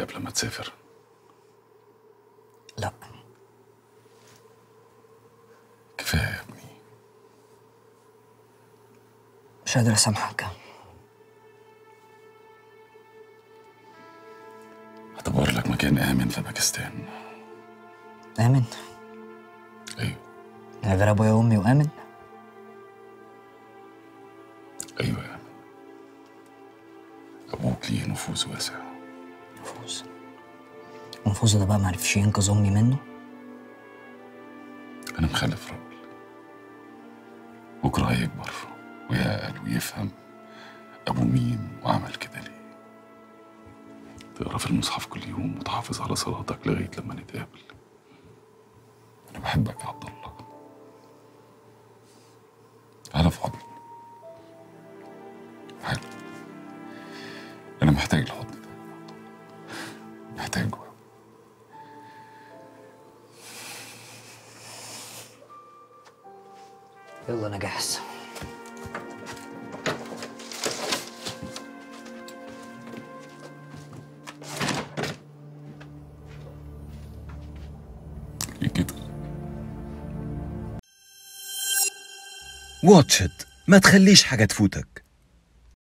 لي قبل ما تسافر لا كفايه يا ابني مش قادر اسامحك هدور لك مكان امن في باكستان آمن ايوه من غير أبويا وأمي وآمن ايوه يا امن ابوك ليه نفوذ واسع نفوذ ونفوذه ده بقى معرفش ينقذ أمي منه انا مخلف راجل بكره هيكبر ويعقل ويفهم ابوه مين وعمل كده ليه تقرا في المصحف كل يوم وتحافظ على صلاتك لغايه لما نتقابل انا بحبك يا عبد الله تعالى في حضن حلو انا محتاج الحضن ده محتاجه يلا أنا جاهز ليه كده واتشت ما تخليش حاجة تفوتك